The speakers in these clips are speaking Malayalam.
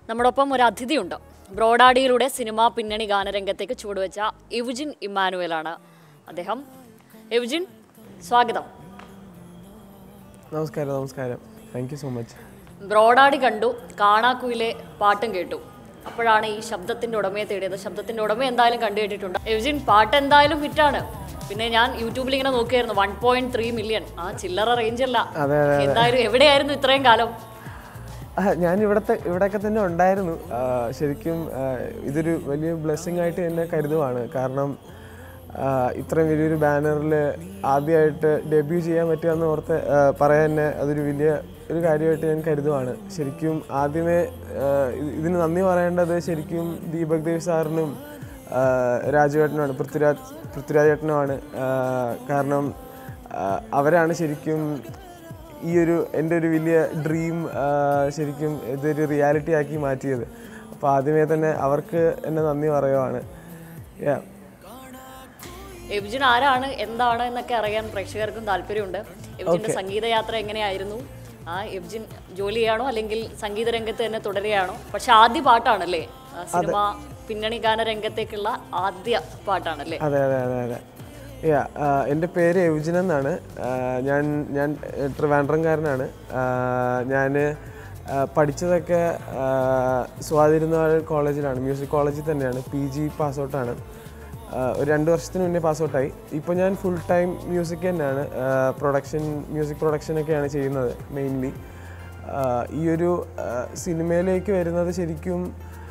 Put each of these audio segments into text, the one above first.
നമ്മോടൊപ്പം ഒരു അതിഥിയുണ്ട് ബ്രോഡാഡിയിലൂടെ സിനിമാ പിന്നണി ഗാനരംഗത്തേക്ക് ചുവടുവെച്ച എവുജിൻ ഇമ്മാനുവലാണ് അദ്ദേഹം എവുജിൻ സ്വാഗതം നമസ്കാരം നമസ്കാരം thank you so much Bro Daddy കണ്ടു കാണാക്കുയിലെ പാട്ടും കേട്ടു അപ്പോഴാണ് ഈ ശബ്ദത്തിന്റെ ഉടമയെ തേടിയത് ശബ്ദത്തിന്റെ ഉടമ എന്തായാലും കണ്ടു കേട്ടിട്ടുണ്ട് എവിജിൻ പാട്ട് എന്തായാലും ഹിറ്റാണ് പിന്നെ ഞാൻ യൂട്യൂബിൽ ഇങ്ങനെ നോക്കിയായിരുന്നു വൺ പോയിന്റ് ത്രീ മില്യൺ ആ ചില്ലറ റേഞ്ച് അല്ല അതെ അതെ എന്തായാലും എവിടെയായിരുന്നു ഇത്രയും കാലം ആ, ഞാൻ ഇവിടത്തെ ഇവിടെയൊക്കെ തന്നെ ഉണ്ടായിരുന്നു ആ, ശരിക്കും ആ, ഇതൊരു വലിയ ബ്ലെസ്സിങ് ആയിട്ട് തന്നെ കരുതുവാണ് കാരണം ആ, ഇത്രയും വലിയൊരു ബാനറിൽ ആദ്യമായിട്ട് ഡെബ്യൂ ചെയ്യാൻ പറ്റുക ഓർത്ത് ആ, പറയാൻ തന്നെ അതൊരു വലിയ ഒരു കാര്യമായിട്ട് ഞാൻ കരുതുവാണ് ശരിക്കും ആദ്യമേ ആ, ഇത് ഇതിന് നന്ദി പറയേണ്ടത് ശരിക്കും ദീപക് ദേവ് സാറിനും ആ, രാജുവേട്ടനുമാണ് പൃഥ്വിരാജ് പൃഥ്വിരാജ് ഏട്ടനുമാണ് ആ, കാരണം ആ, അവരാണ് ശരിക്കും ഈ ഒരു എൻ്റെ ഒരു വലിയ ഡ്രീം ശരിക്കും ഇതൊരു റിയാലിറ്റി ആക്കി മാറ്റിയത് അപ്പോൾ ആദ്യമേ തന്നെ അവർക്ക് എന്നെ നന്ദി പറയുവാണ് Yeah. എവിജിൻ ആരാണ് എന്താണ് എന്നൊക്കെ അറിയാൻ പ്രേക്ഷകർക്കും താല്പര്യമുണ്ട് എവിജിന്റെ സംഗീതയാത്ര എങ്ങനെയായിരുന്നു ആ എവിജിൻ ജോലി ചെയ്യാണോ അല്ലെങ്കിൽ സംഗീത രംഗത്ത് തന്നെ തുടരുകയാണോ പക്ഷെ ആദ്യ പാട്ടാണല്ലേ ആ, സിനിമ പിന്നണി ഗാന രംഗത്തേക്കുള്ള ആദ്യ പാട്ടാണല്ലേ അതെ അതെ അതെ അതെ യാ എൻ്റെ പേര് എവുജിൻ എന്നാണ് ആ, ഞാൻ ഞാൻ ട്രിവാൻഡ്രംകാരനാണ് ഞാൻ പഠിച്ചതൊക്കെ ആ, സ്വാതിരുന്നാൾ കോളേജിലാണ് മ്യൂസിക് കോളേജിൽ തന്നെയാണ് പി ജി പാസ് ഔട്ടാണ് ഒരു രണ്ട് വർഷത്തിന് മുന്നേ പാസ് ഔട്ടായി ഇപ്പോൾ ഞാൻ ഫുൾ ടൈം മ്യൂസിക് തന്നെയാണ് പ്രൊഡക്ഷൻ മ്യൂസിക് പ്രൊഡക്ഷനൊക്കെയാണ് ചെയ്യുന്നത് മെയിൻലി ഈ ഒരു ആ, സിനിമയിലേക്ക് വരുന്നത് ശരിക്കും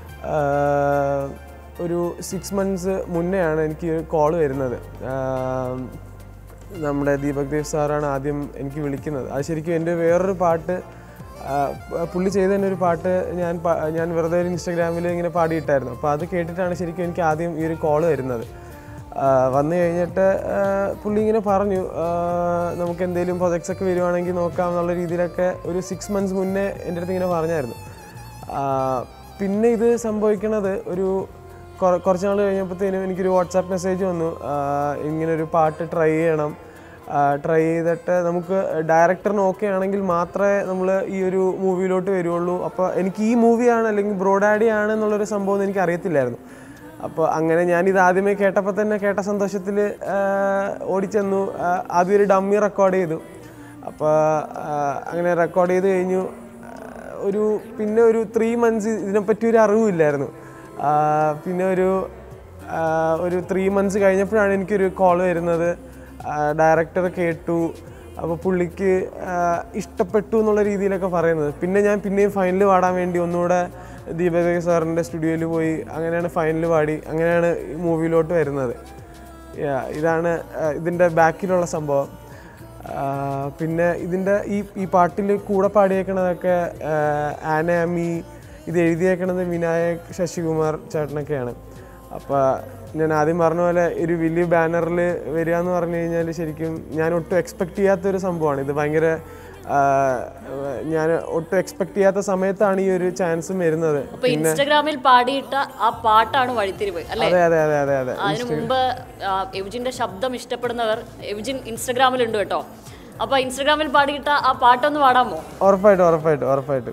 ആഹ് ഒരു സിക്സ് മന്ത്സ് മുന്നെയാണ് എനിക്ക് കോൾ വരുന്നത് ആഹ് നമ്മുടെ ദീപക് ദേവ് സാറാണ് ആദ്യം എനിക്ക് വിളിക്കുന്നത് അത് ശരിക്കും എൻ്റെ വേറൊരു പാട്ട് ആഹ് പുള്ളി ചെയ്ത തന്നെ ഒരു പാട്ട് ഞാൻ പ- ഞാൻ വെറുതെ ഒരു ഇൻസ്റ്റാഗ്രാമിൽ ഇങ്ങനെ പാടിയിട്ടായിരുന്നു അപ്പോൾ അത് കേട്ടിട്ടാണ് ശരിക്കും എനിക്ക് ആദ്യം ഈ ഒരു കോൾ വരുന്നത് ആഹ് വന്നു കഴിഞ്ഞിട്ട് ആഹ് പുള്ളി ഇങ്ങനെ പറഞ്ഞു ആഹ് നമുക്ക് എന്തെങ്കിലും പ്രൊജക്ട്സ് ഒക്കെ വരുവാണെങ്കിൽ നോക്കാം എന്നുള്ള രീതിയിലൊക്കെ ഒരു സിക്സ് മന്ത്സ് മുന്നേ എൻ്റെ അടുത്ത് ഇങ്ങനെ പറഞ്ഞായിരുന്നു ആ, പിന്നെ ഇത് സംഭവിക്കണത് ഒരു കുറ- കുറച്ച് നാൾ കഴിഞ്ഞപ്പോഴത്തേനും എനിക്കൊരു വാട്സാപ്പ് മെസ്സേജ് വന്നു ആ, ഇങ്ങനെ ഒരു പാട്ട് ട്രൈ ചെയ്യണം ട്രൈ ചെയ്തിട്ട് നമുക്ക് ഡയറക്ടറിന് ഓക്കെ ആണെങ്കിൽ മാത്രമേ നമ്മൾ ഈ ഒരു മൂവിയിലോട്ട് വരുള്ളൂ അപ്പോൾ എനിക്ക് ഈ മൂവിയാണ് അല്ലെങ്കിൽ ബ്രോഡാഡി ആണ് എന്നുള്ളൊരു സംഭവം ഒന്നും എനിക്ക് അറിയത്തില്ലായിരുന്നു അപ്പോൾ അങ്ങനെ ഞാൻ ഇത് ആദ്യമേ കേട്ടപ്പോൾ തന്നെ കേട്ട സന്തോഷത്തിൽ ഓടിച്ചെന്നു ആ, ആദ്യം ഒരു ഡമ്മി റെക്കോർഡ് ചെയ്തു അപ്പോൾ അങ്ങനെ റെക്കോർഡ് ചെയ്ത് കഴിഞ്ഞു ആഹ് ഒരു പിന്നെ ഒരു ത്രീ മന്ത്സ് ഇതിനെപ്പറ്റി ഒരു അറിവില്ലായിരുന്നു ആഹ് പിന്നെ ഒരു ആഹ് ഒരു ത്രീ മന്ത്സ് കഴിഞ്ഞപ്പോഴാണ് എനിക്കൊരു കോൾ വരുന്നത് ഡയറക്ടർ കേട്ടു അപ്പോൾ പുള്ളിക്ക് ആഹ് ഇഷ്ടപ്പെട്ടു എന്നുള്ള രീതിയിലൊക്കെ പറയുന്നത് പിന്നെ ഞാൻ പിന്നെയും ഫൈനൽ പാടാൻ വേണ്ടി ഒന്നുകൂടെ ദീപക സാറിൻ്റെ സ്റ്റുഡിയോയിൽ പോയി അങ്ങനെയാണ് ഫൈനൽ പാടി അങ്ങനെയാണ് ഈ മൂവിയിലോട്ട് വരുന്നത് Yeah, ഇതാണ് ആഹ് ഇതിൻ്റെ ബാക്കിലുള്ള സംഭവം ആ, പിന്നെ ഇതിൻ്റെ ഈ ഈ പാട്ടിൽ കൂടെ പാടിയേക്കണതൊക്കെ ആനാമി ഇത് എഴുതിയേക്കണത് വിനായക് ശശികുമാർ ചേട്ടനൊക്കെയാണ് അപ്പോൾ ഞാൻ ആദ്യം പറഞ്ഞ പോലെ ഒരു വലിയ ബാനറിൽ വരിക എന്ന് പറഞ്ഞു കഴിഞ്ഞാൽ ശരിക്കും ഞാൻ ഒട്ടും എക്സ്പെക്ട് ചെയ്യാത്തൊരു സംഭവമാണ് ഇത് ഭയങ്കര ആ, ഞാൻ ഒട്ടും എക്സ്പെക്ട് ചെയ്യാത്ത സമയത്താണ് ഈ ഒരു ചാൻസും വരുന്നത് അപ്പൊ ഇൻസ്റ്റഗ്രാമിൽ പാടിയിട്ട ആ പാട്ടാണ് വഴിത്തിരിവ് അല്ലെ അതെ അതെ അതെ അതെ അതെ അതിനു മുമ്പ് ആ, എവിജിന്റെ ശബ്ദം ഇഷ്ടപ്പെടുന്നവർ എവിജിൻ ഇൻസ്റ്റഗ്രാമിലുണ്ട് കേട്ടോ അപ്പൊ ഇൻസ്റ്റഗ്രാമിൽ പാടിയിട്ട ആ പാട്ടൊന്ന് പാടാമോ ഉറപ്പായിട്ടും ഉറപ്പായിട്ടും ഉറപ്പായിട്ടും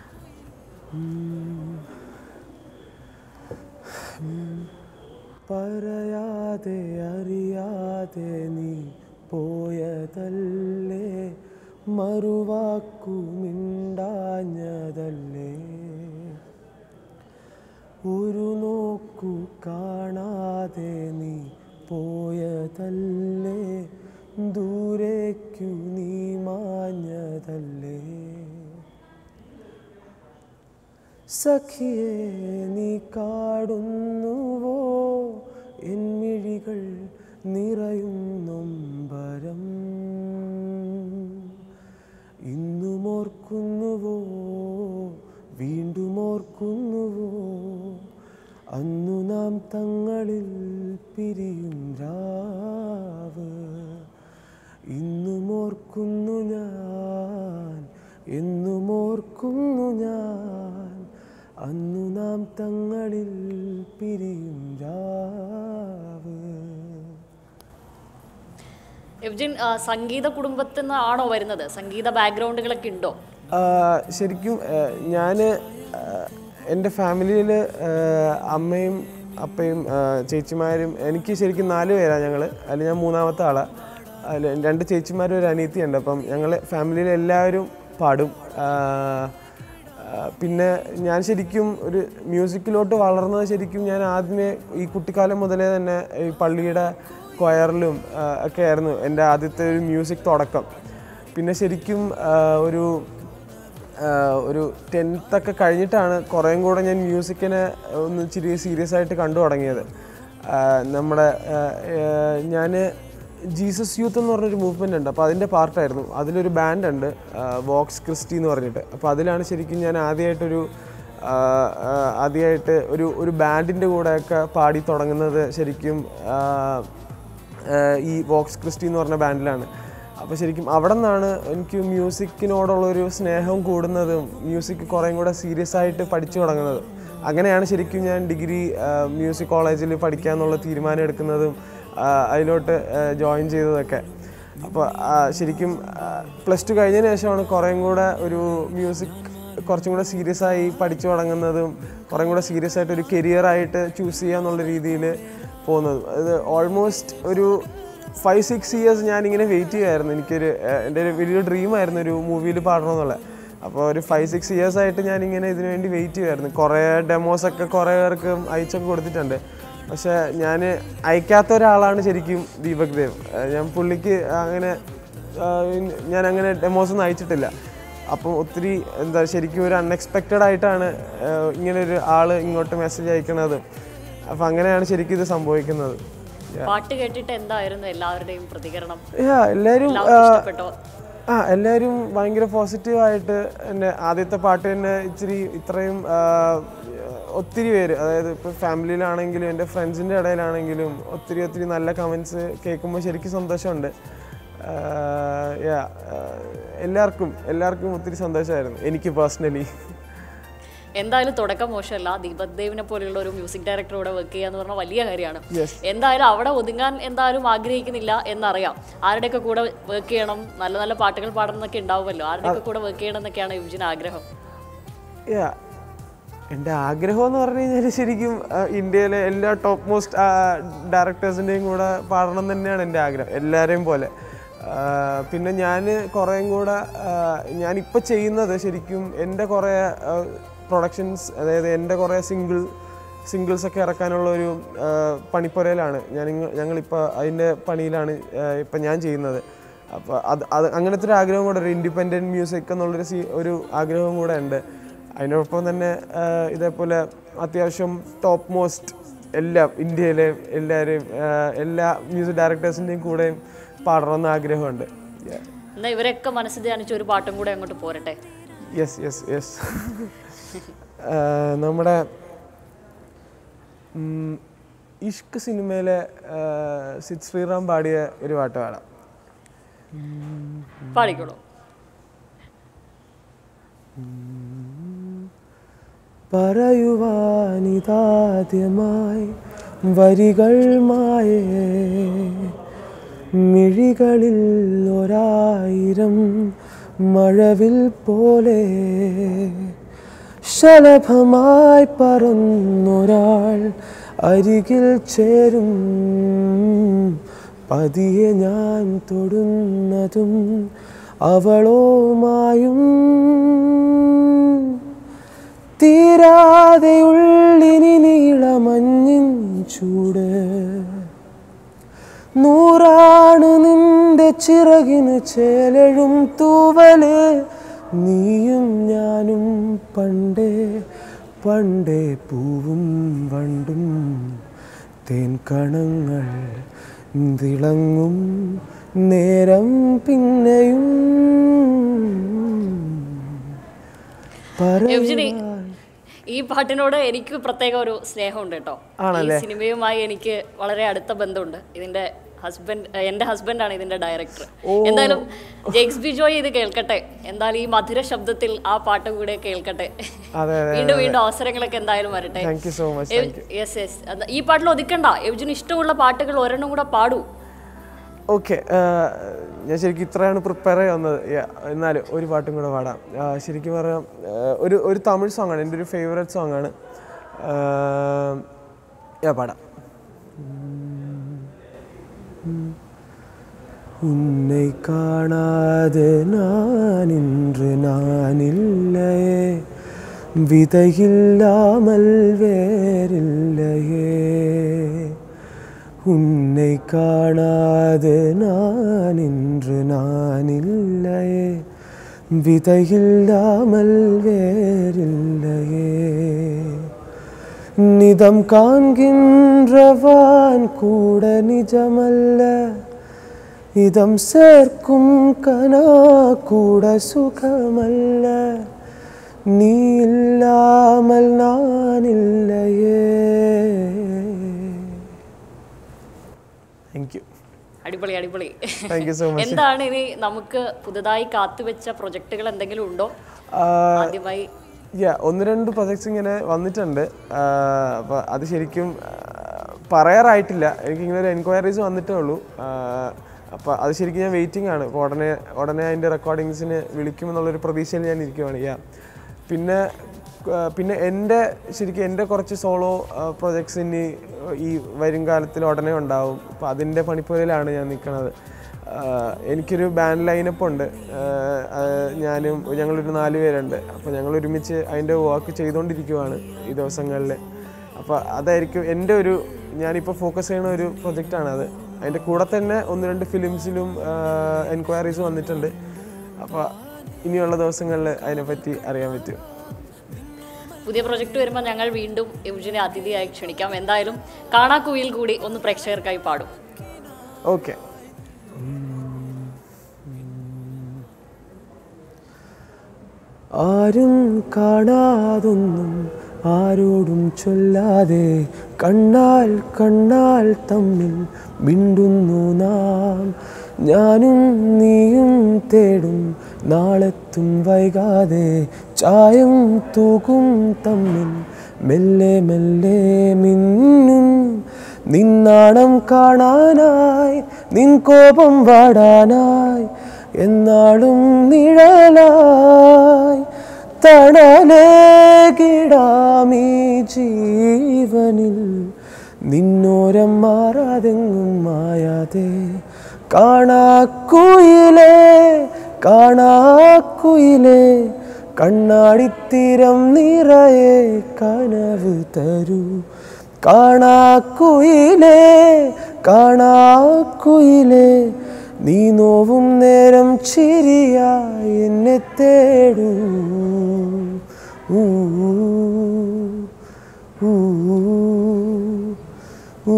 പറയാതെ അറിയാതെ നീ പോയതല്ലേ മറുവാക്കു മിണ്ടാഞ്ഞതല്ലേ ഒരു നോക്കു കാണാതെ നീ പോയതല്ലേ ദൂരേക്കു നീ മാഞ്ഞതല്ലേ സഖിയെ നീ കാടുന്നുവോ എന്മിഴികൾ നിറയും നൊമ്പരം ഇന്നും ഓർക്കുന്നുവോ വീണ്ടും ഓർക്കുന്നുവോ അന്നു നാം തങ്ങളിൽ പിരിയും രാവ് ഇന്നും ഓർക്കുന്നു ഞാൻ എന്നും ഓർക്കുന്നു ഞാൻ അന്നു നാം തങ്ങളിൽ പിരിയും രാവ് എവ്ജിൻ ആ, സംഗീത കുടുംബത്തിൽ നിന്നാണോ വരുന്നത് സംഗീത ബാക്ക്ഗ്രൗണ്ടുകളൊക്കെ ഉണ്ടോ ആ, ശരിക്കും ഞാൻ എൻ്റെ ഫാമിലിയിൽ അമ്മയും അപ്പയും ആ, ചേച്ചിമാരും എനിക്ക് ശരിക്കും നാല് പേരാണ് ഞങ്ങൾ അതിൽ ഞാൻ മൂന്നാമത്തെ ആളാണ് അതിൽ രണ്ട് ചേച്ചിമാരും ഒരു അനിയത്തിയുണ്ട് അപ്പം ഞങ്ങൾ ഫാമിലിയിൽ എല്ലാവരും പാടും ആ, ആ, പിന്നെ ഞാൻ ശരിക്കും ഒരു മ്യൂസിക്കിലോട്ട് വളർന്നത് ശരിക്കും ഞാൻ ആദ്യമേ ഈ കുട്ടിക്കാലം മുതലേ തന്നെ ഈ പള്ളിയുടെ ക്വയറിലും ആ, ഒക്കെ ആയിരുന്നു എൻ്റെ ആദ്യത്തെ ഒരു മ്യൂസിക് തുടക്കം പിന്നെ ശരിക്കും ആ, ഒരു ആ, ഒരു ടെൻത്തൊക്കെ കഴിഞ്ഞിട്ടാണ് കുറേയും കൂടെ ഞാൻ മ്യൂസിക്കിനെ ഒന്ന് ഇച്ചിരി സീരിയസ് ആയിട്ട് കണ്ടു തുടങ്ങിയത് ആ, നമ്മുടെ ഞാൻ ജീസസ് യൂത്ത് എന്ന് പറഞ്ഞൊരു മൂവ്മെൻ്റ് ഉണ്ട് അപ്പോൾ അതിൻ്റെ പാർട്ടായിരുന്നു അതിലൊരു ബാൻഡ് ഉണ്ട് വോക്സ് ക്രിസ്റ്റി എന്ന് പറഞ്ഞിട്ട് അപ്പോൾ അതിലാണ് ശരിക്കും ഞാൻ ആദ്യമായിട്ടൊരു ആ, ആ, ആദ്യമായിട്ട് ഒരു ഒരു ബാൻഡിൻ്റെ കൂടെയൊക്കെ പാടി തുടങ്ങുന്നത് ശരിക്കും ആ, ആ, ഈ വോക്സ് ക്രിസ്റ്റി എന്ന് പറഞ്ഞ ബാൻഡിലാണ് അപ്പോൾ ശരിക്കും അവിടെ നിന്നാണ് എനിക്ക് മ്യൂസിക്കിനോടുള്ളൊരു സ്നേഹം കൂടുന്നതും മ്യൂസിക് കുറേയും കൂടെ സീരിയസ് ആയിട്ട് പഠിച്ചു തുടങ്ങുന്നതും അങ്ങനെയാണ് ശരിക്കും ഞാൻ ഡിഗ്രി മ്യൂസിക് കോളേജിൽ പഠിക്കാന്നുള്ള തീരുമാനം എടുക്കുന്നതും ആ, അതിലോട്ട് ജോയിൻ ചെയ്തതൊക്കെ അപ്പോൾ ശരിക്കും പ്ലസ് ടു കഴിഞ്ഞതിന് ശേഷമാണ് കുറേയും കൂടെ ഒരു മ്യൂസിക് കുറച്ചും കൂടെ സീരിയസ് ആയി പഠിച്ചു തുടങ്ങുന്നതും കുറേയും കൂടെ സീരിയസ് ആയിട്ട് ഒരു കരിയറായിട്ട് ചൂസ് ചെയ്യാന്നുള്ള രീതിയിൽ പോകുന്നതും അത് ഓൾമോസ്റ്റ് ഒരു ഫൈവ് സിക്സ് ഇയേഴ്സ് ഞാനിങ്ങനെ വെയിറ്റ് ചെയ്യുമായിരുന്നു എനിക്കൊരു ഏഹ്, എൻ്റെ ഒരു വലിയൊരു ഡ്രീമായിരുന്നു ഒരു മൂവിയിൽ പാടണമെന്നുള്ളത് അപ്പോൾ ഒരു ഫൈവ് സിക്സ് ഇയേഴ്സ് ആയിട്ട് ഞാനിങ്ങനെ ഇതിനു വേണ്ടി വെയിറ്റ് ചെയ്യുമായിരുന്നു കുറേ ഡെമോസൊക്കെ കുറേ പേർക്ക് അയച്ചൊക്കെ കൊടുത്തിട്ടുണ്ട് പക്ഷേ ഞാൻ അയക്കാത്ത ഒരാളാണ് ശരിക്കും ദീപക് ദേവ് ഏഹ്, ഞാൻ പുള്ളിക്ക് അങ്ങനെ ആഹ്, ഞാൻ അങ്ങനെ ഡെമോസ് ഒന്നും അയച്ചിട്ടില്ല അപ്പം ഒത്തിരി എന്താ ശരിക്കും ഒരു അൺഎക്സ്പെക്റ്റഡ് ആയിട്ടാണ് ആഹ്, ഇങ്ങനെ ഒരു ആൾ ഇങ്ങോട്ട് മെസ്സേജ് അയക്കണത് അപ്പം അങ്ങനെയാണ് ശരിക്കും ഇത് സംഭവിക്കുന്നത് പാട്ട് കേട്ടിട്ട് എന്തായിരുന്നു എല്ലാവരുടെയും പ്രതികരണം Yeah, എല്ലാവരും എല്ലാവർക്കും ഇഷ്ടപ്പെട്ടോ ആ എല്ലാവരും ഭയങ്കര പോസിറ്റീവായിട്ട് എൻ്റെ ആദ്യത്തെ പാട്ട് തന്നെ ഇച്ചിരി ഇത്രയും ആ, ഒത്തിരി പേര് അതായത് ഇപ്പോൾ ഫാമിലിയിലാണെങ്കിലും എൻ്റെ ഫ്രണ്ട്സിൻ്റെ ഇടയിലാണെങ്കിലും ഒത്തിരി ഒത്തിരി നല്ല കമൻസ് കേൾക്കുമ്പോൾ ശരിക്കും സന്തോഷമുണ്ട് ആ, yeah, ആ, എല്ലാവർക്കും എല്ലാവർക്കും ഒത്തിരി സന്തോഷമായിരുന്നു എനിക്ക് പേഴ്സണലി എന്തായാലും തുടക്കം മോശമല്ല ദീപക് ദേവിനെ പോലെയുള്ള ഒരു മ്യൂസിക് ഡയറക്ടറോടെ വർക്ക് ചെയ്യുക എന്ന് പറഞ്ഞാൽ വലിയ കാര്യമാണ് Yes. എന്തായാലും അവിടെ ഒതുങ്ങാൻ എന്തായാലും ആഗ്രഹിക്കുന്നില്ല എന്നറിയാം ആരുടെയൊക്കെ കൂടെ വർക്ക് ചെയ്യണം നല്ല നല്ല പാട്ടുകൾ പാടണം എന്നൊക്കെ ഉണ്ടാവുമല്ലോ ആരുടെയൊക്കെ കൂടെ വർക്ക് ചെയ്യണം എന്നൊക്കെയാണ് യുജിന് ആഗ്രഹം യാ എൻ്റെ ആഗ്രഹം എന്ന് പറഞ്ഞു കഴിഞ്ഞാൽ ശരിക്കും ആ, ഇന്ത്യയിലെ എല്ലാ ടോപ്പ് മോസ്റ്റ് ഡയറക്ടേഴ്സിൻ്റെയും കൂടെ പാടണം തന്നെയാണ് എൻ്റെ ആഗ്രഹം എല്ലാവരെയും പോലെ ആ, പിന്നെ ഞാൻ കുറേയും കൂടെ ആ, ഞാനിപ്പോൾ ചെയ്യുന്നത് ശരിക്കും എൻ്റെ കുറേ പ്രൊഡക്ഷൻസ് അതായത് എൻ്റെ കുറേ സിംഗിൾ സിംഗിൾസ് ഒക്കെ ഇറക്കാനുള്ള ഒരു ആ, പണിപ്പുരയിലാണ് ഞാൻ ഞങ്ങളിപ്പോൾ അതിൻ്റെ പണിയിലാണ് ഇപ്പം ഞാൻ ചെയ്യുന്നത് അപ്പോൾ അത് അത് അങ്ങനത്തെ ഒരു ആഗ്രഹം കൂടെ ഒരു ഇൻഡിപെൻഡൻറ്റ് മ്യൂസിക് എന്നുള്ളൊരു സീ ഒരു ആഗ്രഹം കൂടെ ഉണ്ട് അതിനോടൊപ്പം തന്നെ ആ, ഇതേപോലെ അത്യാവശ്യം ടോപ്പ് മോസ്റ്റ് എല്ലാ ഇന്ത്യയിലെ എല്ലാവരെയും ആ, എല്ലാ മ്യൂസിക് ഡയറക്ടേഴ്സിൻ്റെയും കൂടെയും പാടണമെന്ന് ആഗ്രഹമുണ്ട് എന്നാ ഇവരൊക്കെ മനസ്സിൽ ധ്യാനിച്ച ഒരു പാട്ടും കൂടെ അങ്ങോട്ട് പോരട്ടെ യെസ് യെസ് യെസ് നമ്മുടെ ഉം, ഇഷ്ക് സിനിമയിലെ ആ, സിദ് ശ്രീറാം പാടിയ ഒരു പാട്ട് പാടാം പാടിക്കോളൂ പറയുവാനിതാദ്യമായി വരികൾ മായേ മിഴികളിൽ ഒരായിരം മഴവിൽ പോലെ ശലഭമായി പറന്നൊരാൾ അരികിൽ ചേരും പതിയെ ഞാൻ തൊടുന്നതും അവളോമായും തീരാതെ ഉള്ളിനി നീളമഞ്ഞിൻ ചൂട് നൂറാണ് നിന്റെ ചിറകിന് ചേലഴും തൂവല് നീയും ഞാനും പണ്ടേ പണ്ടേ പൂവും വണ്ടും തേൻ കണങ്ങൾ തിളങ്ങും നേരം പിന്നെയും യുജിനി ഈ പാട്ടിനോട് എനിക്ക് പ്രത്യേക ഒരു സ്നേഹമുണ്ട് കേട്ടോ ഈ സിനിമയുമായി എനിക്ക് വളരെ അടുത്ത ബന്ധമുണ്ട് ഇതിന്റെ ഹസ്ബൻഡ് എന്റെ ഹസ്ബൻഡാണ് ഇതിന്റെ ഡയറക്ടർ എന്തായാലും ജെയ്ക്സ് ബിജോയ് ഇത് കേൾക്കട്ടെ എന്തായാലും ഈ മധുര ശബ്ദത്തിൽ ആ പാട്ട് കൂടെ കേൾക്കട്ടെ അതെ വീണ്ടും വീണ്ടും അവസരങ്ങളൊക്കെ എന്തായാലും വരട്ടെ thank you so much yes yes ഈ പാട്ടിൽ ഒതുക്കണ്ട എവ്ജിന് ഇഷ്ടമുള്ള പാട്ടുകൾ ഒരെണ്ണം കൂടെ പാടൂ ഓക്കെ ഞാൻ ശരിക്കും ഇത്രയാണ് പ്രിപ്പയർ ചെയ്യുന്നത് എന്നാലും ഒരു പാട്ടും കൂടെ പാടാം ആ, ശരിക്കും പറയാം ആ, ഒരു ഒരു തമിഴ് സോങ്ങാണ് എൻ്റെ ഒരു ഫേവറേറ്റ് സോങ്ങാണ് ഞാൻ പാടാം உன்னை காணாத நான் இன்று நான் இல்லையே விதையில்லாமல் வேறில்லையே உன்னை காணாத நான் இன்று நான் இல்லையே விதையில்லாமல் வேறில்லையே நிதம் காண்கின்றவான் கூட நிஜமல்ல இதம் சேர்க்கும் கனா கூட சுகமல்ல நீ இல்லாமல் நான் இல்லையே താങ്ക് യു അടിപൊളി അടിപൊളി താങ്ക് യു സോ മച്ച് എന്താണ് ഇനി നമുക്ക് പുതുതായി കാത്തുവെച്ച പ്രൊജക്ടുകൾ എന്തെങ്കിലും ഉണ്ടോ ആദ്യമായി യാ ഒന്ന് രണ്ട് പ്രൊജക്ട്സ് ഇങ്ങനെ വന്നിട്ടുണ്ട് അപ്പോൾ അത് ശരിക്കും ആ, പറയാറായിട്ടില്ല എനിക്ക് ഇങ്ങനെ ഒരു എൻക്വയറീസ് വന്നിട്ടേ ഉള്ളൂ അപ്പോൾ അത് ശരിക്കും ഞാൻ വെയിറ്റിംഗ് ആണ് അപ്പോൾ ഉടനെ ഉടനെ അതിൻ്റെ റെക്കോർഡിങ്സിന് വിളിക്കുമെന്നുള്ളൊരു പ്രതീക്ഷയിൽ ഞാൻ ഇരിക്കുവാണ് യാ പിന്നെ ആ, പിന്നെ എൻ്റെ ശരിക്കും എൻ്റെ കുറച്ച് സോളോ പ്രൊജക്ട്സ് ഇനി ഈ വരും കാലത്തിൽ ഉടനെ ഉണ്ടാവും അപ്പോൾ അതിൻ്റെ പണിപ്പുരയിലാണ് ഞാൻ നിൽക്കുന്നത് ആഹ് എനിക്കൊരു ബാൻഡ് ലൈനപ്പ് ഉണ്ട് ആഹ് ആഹ് ഞാനും ഞങ്ങളൊരു നാല് പേരുണ്ട് അപ്പോൾ ഞങ്ങൾ ഒരുമിച്ച് അതിൻ്റെ വർക്ക് ചെയ്തുകൊണ്ടിരിക്കുവാണ് ഈ ദിവസങ്ങളിൽ അപ്പോൾ അതായിരിക്കും എൻ്റെ ഒരു ഞാനിപ്പോൾ ഫോക്കസ് ചെയ്യുന്ന ഒരു പ്രൊജക്റ്റാണ് അത് അതിൻ്റെ കൂടെ തന്നെ ഒന്ന് രണ്ട് ഫിലിംസിലും എൻക്വയറീസ് വന്നിട്ടുണ്ട് അപ്പോൾ ഇനിയുള്ള ദിവസങ്ങളിൽ അതിനെപ്പറ്റി അറിയാൻ പറ്റും പുതിയ പ്രൊജക്ട് വരുമ്പോൾ ഞങ്ങൾ വീണ്ടും യുജിനെ അതിഥിയായി ക്ഷണിക്കാം എന്തായാലും കാണാക്കുയിൽ കൂടി ഒന്ന് പ്രേക്ഷകർക്കായി പാടും ഓക്കെ ആരും കാണാതൊന്നും ആരോടും ചൊല്ലാതെ കണ്ണാൽ കണ്ണാൽ തമ്മിൽ മിണ്ടുന്നു നാം ഞാനും നീയും തേടും നാളെത്തും വൈകാതെ ചായം തൂകും തമ്മിൽ മെല്ലെ മെല്ലെ മിന്നും നിന്നാണം കാണാനായി നിൻ കോപം വാടാനായി എന്നാളും നിഴലായി തണലേകിടാമീ ജീവനിൽ നിന്നോരം മാറാതെങ്ങും മായാതെ കാണാക്കുയിലേ കാണാക്കുയിലേ കണ്ണാടിത്തീരം നിറയെ കനവ് തരൂ കാണാക്കുയിലേ കാണാക്കുയിലേ നീ നോവും നേരം ചിരിയായി എന്നെ തേടൂ ഊ, ഊ, ഊ,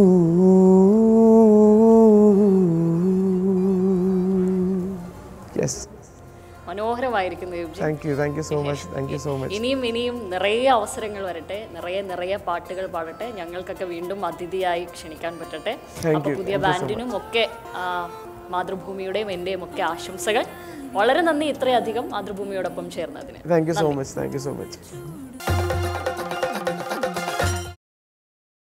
യെസ് മനോഹരമായിരിക്കുന്നു യുജി thank you thank you so much thank you so much ഇനിയും ഇനിയും നിറയെ അവസരങ്ങൾ വരട്ടെ നിറയെ നിറയെ പാട്ടുകൾ പാടട്ടെ ഞങ്ങൾക്കൊക്കെ വീണ്ടും അതിഥിയായി ക്ഷണിക്കാൻ പറ്റട്ടെ അപ്പൊ പുതിയ ബാൻഡിനും ഒക്കെ ആ, മാതൃഭൂമിയുടെയും എൻ്റെയും ഒക്കെ ആശംസകൾ വളരെ നന്ദി ഇത്രയധികം മാതൃഭൂമിയോടൊപ്പം ചേർന്നതിന് thank you so much thank you so much